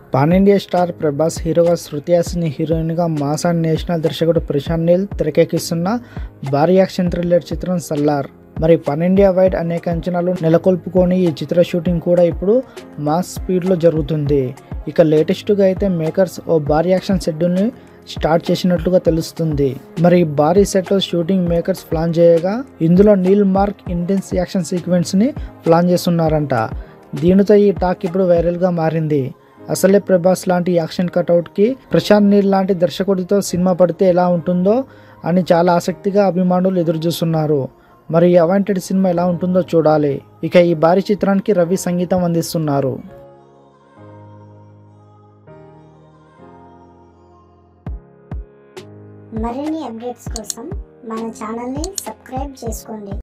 pan India star Prabhas హీరోగా శృతి హాసిని హీరోయిన్గా mass and national దర్శకుడు ప్రశాంత్ నీల్ తెరకెక్కిస్తున్న భారీ యాక్షన్ థ్రిల్లర్ చిత్రం సల్లార్ మరి పాన్ ఇండియా వైడ్ అనేక అంచనాలు నెలకొల్పుకొని ఈ చిత్ర షూటింగ్ కూడా ఇప్పుడు మాస్ స్పీడ్లో జరుగుతుంది ఇక లేటెస్ట్గా అయితే మేకర్స్ ఓ భారీ యాక్షన్ షెడ్యూల్ని స్టార్ట్ చేసినట్లుగా తెలుస్తుంది మరి ఈ భారీ సెట్ షూటింగ్ మేకర్స్ ప్లాన్ చేయగా ఇందులో నీల్ మార్క్ ఇంటెన్స్ యాక్షన్ సీక్వెన్స్ని ప్లాన్ చేస్తున్నారంట దీనితో ఈ టాక్ ఇప్పుడు వైరల్గా మారింది అసలే ప్రభాస్ లాంటి యాక్షన్ కటౌట్కి ప్రశాంత్ నీల్ లాంటి దర్శకుడితో సినిమా పడితే ఎలా ఉంటుందో అని చాలా ఆసక్తిగా అభిమానులు ఎదురు చూస్తున్నారు మరి ఈ అవాంటెడ్ సినిమా ఎలా ఉంటుందో చూడాలి ఇక ఈ భారీ చిత్రానికి రవి సంగీతం అందిస్తున్నారు మరిన్ని అప్డేట్స్ కోసం మన ఛానల్ని సబ్స్క్రైబ్ చేసుకోండి